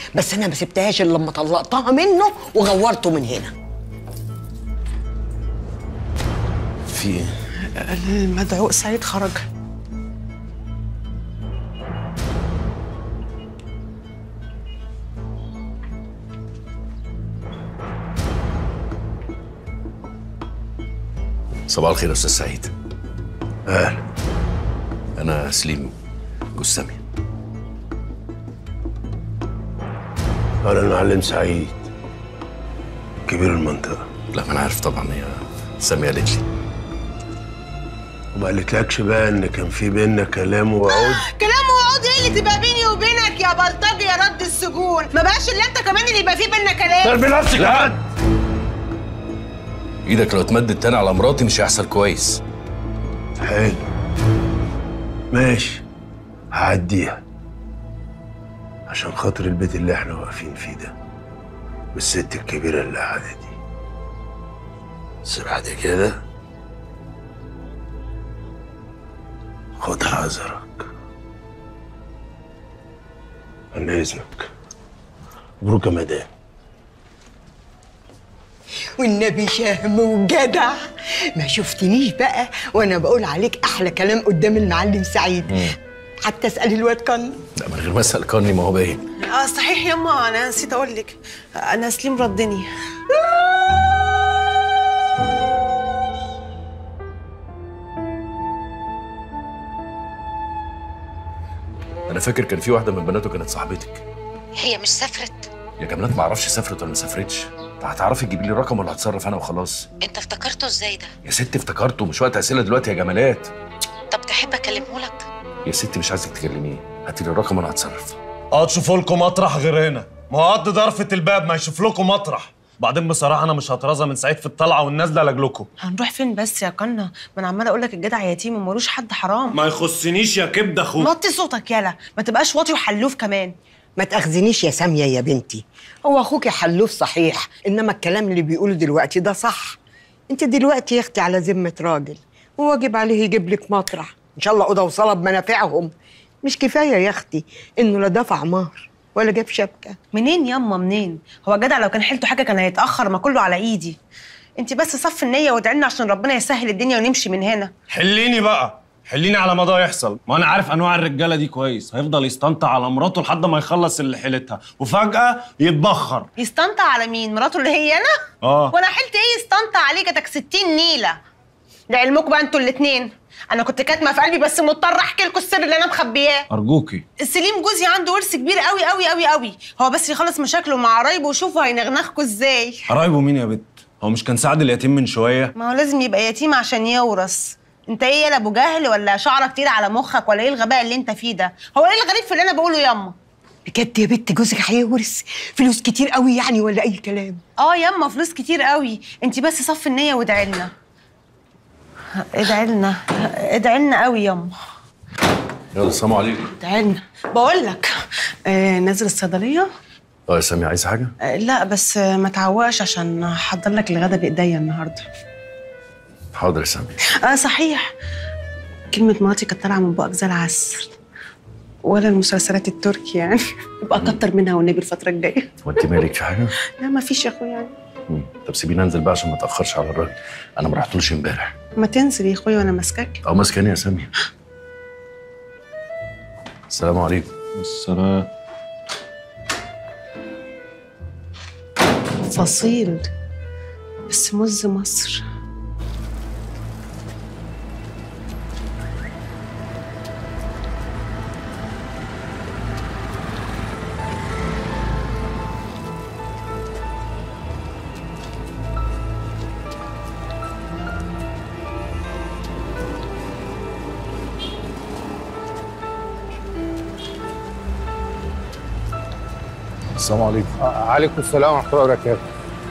بس انا ما سبتهاش الا لما طلقتها منه وغورته من هنا في ايه؟ المدعوق سعيد خرج صباح الخير يا استاذ سعيد اهلا انا سليم جسامي انا المعلم سعيد كبير المنطقه لا ما انا عارف طبعا هي ساميه قالت لي وما قالتلكش بقى ان كان في بينا كلام ووعود كلام وعود ايه اللي تبقى بيني وبينك يا بلطجي يا رد السجون ما بقاش الا انت كمان اللي يبقى فيه بينا كلام بنفسك لا ايدك لو اتمدت تاني على مراتي مش هيحصل كويس حلو ماشي هعديها عشان خاطر البيت اللي احنا واقفين فيه ده والست الكبيرة اللي قاعدة دي بس بعد كده خد حذرك عن اذنك مبروك يا مدام والنبي شهم وجدع ما شفتنيش بقى وانا بقول عليك احلى كلام قدام المعلم سعيد حتى اسال الواد كان لا من غير ما اسال كارني ما هو باين اه صحيح يما انا نسيت اقول لك انا سليم ردني انا فاكر كان في واحده من بناته كانت صاحبتك هي مش سافرت يا جمالات ما اعرفش سافرت ولا ما سافرتش هتعرفي تجيبي لي الرقم ولا هتصرف انا وخلاص انت افتكرته ازاي ده يا ست افتكرته مش وقت اسئله دلوقتي يا جمالات طب تحب اكلمه لك يا ست مش عايزك تكلميه هاتي لي الرقم وانا هتصرف اه تشوفوا لكم مطرح غير هنا ما هو قد ضرفة الباب ما يشوف لكم مطرح بعدين بصراحة أنا مش هترازى من سعيد في الطلعة والنازلة لأجلكم هنروح فين بس يا قنا ما انا عماله اقول لك الجدع يتيم ومالوش حد حرام ما يخصنيش يا كبد أخوك وطي صوتك يلا ما تبقاش واطي وحلوف كمان ما تاخذنيش يا ساميه يا بنتي هو اخوك حلوف صحيح انما الكلام اللي بيقوله دلوقتي ده صح انت دلوقتي يا اختي على ذمه راجل وواجب عليه يجيب لك مطرح ان شاء الله اوضه وصاله بمنافعهم مش كفايه يا اختي انه لا دفع مهر ولا جاب شبكه منين ياما منين هو جدع لو كان حيلته حاجه كان هيتاخر ما كله على ايدي انت بس صف النيه وادعي لنا عشان ربنا يسهل الدنيا ونمشي من هنا حليني بقى حليني على ما ده يحصل ما أنا عارف أنواع الرجالة دي كويس هيفضل يستنطع على مراته لحد ما يخلص اللي حيلتها وفجأة يتبخر يستنطع على مين مراته اللي هي انا آه. وانا حيلت ايه يستنطع عليه جاتك 60 نيله لعلمكم بقى انتوا الاتنين انا كنت كاتمه في قلبي بس مضطره احكي لكم السر اللي انا مخبياه أرجوكي سليم جوزي عنده ورث كبير قوي قوي قوي قوي هو بس يخلص مشاكله مع قرايبه وشوفوا هينغنغكوا ازاي قرايبه مين يا بت هو مش كان سعد اليتيم من شوية ما هو لازم يبقى يتيم عشان يورث انت ايه يا ابو جهل ولا شعرك كتير على مخك ولا ايه الغباء اللي انت فيه ده هو ايه الغريب في اللي انا بقوله ياما بجد يا بنت جوزك هيورث فلوس كتير قوي يعني ولا اي كلام اه ياما فلوس كتير قوي انت بس صف النيه وادعي لنا ادعي لنا ادعي لنا قوي ياما يلا السلام عليكم ادعي لنا بقول لك آه نازل الصيدليه اه يا سامي عايز حاجه آه لا بس آه ما تعوقش عشان احضر لك الغدا بايديا النهارده حاضر يا سامي اه صحيح كلمة مراتي كانت طالعة من بقك زي العسل ولا المسلسلات التركي يعني يبقى كتر منها والنبي الفترة الجاية وانت مالك في حاجه لا ما فيش يا اخويا يعني مم. طب سيبيني انزل بقى عشان ما اتاخرش على الراجل انا ما رحتلوش امبارح ما تنزل يا اخويا وانا ماسكاك او ماسكاني يا سامي السلام عليكم السلام فصيل بس مز مصر السلام عليكم عليكم السلام ورحمة الله وبركاته.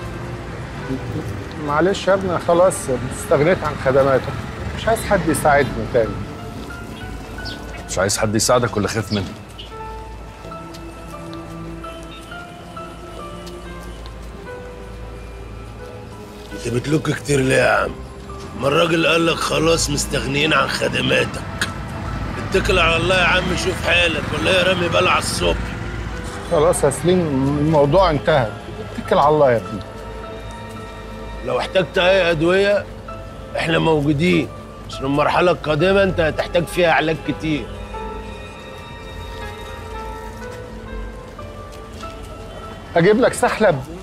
معلش يا ابني خلاص استغنيت عن خدماتك. مش عايز حد يساعدني تاني. مش عايز حد يساعدك ولا خايف منه انت بتلوك كتير ليه يا عم؟ ما الراجل قال لك خلاص مستغنيين عن خدماتك اتكل على الله يا عم شوف حالك ولا يا رامي بلع الصبح خلاص يا سليم الموضوع انتهى اتكل على الله يا ابني لو احتجت اي ادويه احنا موجودين عشان المرحله القادمه انت هتحتاج فيها علاج كتير اجيب لك سحلب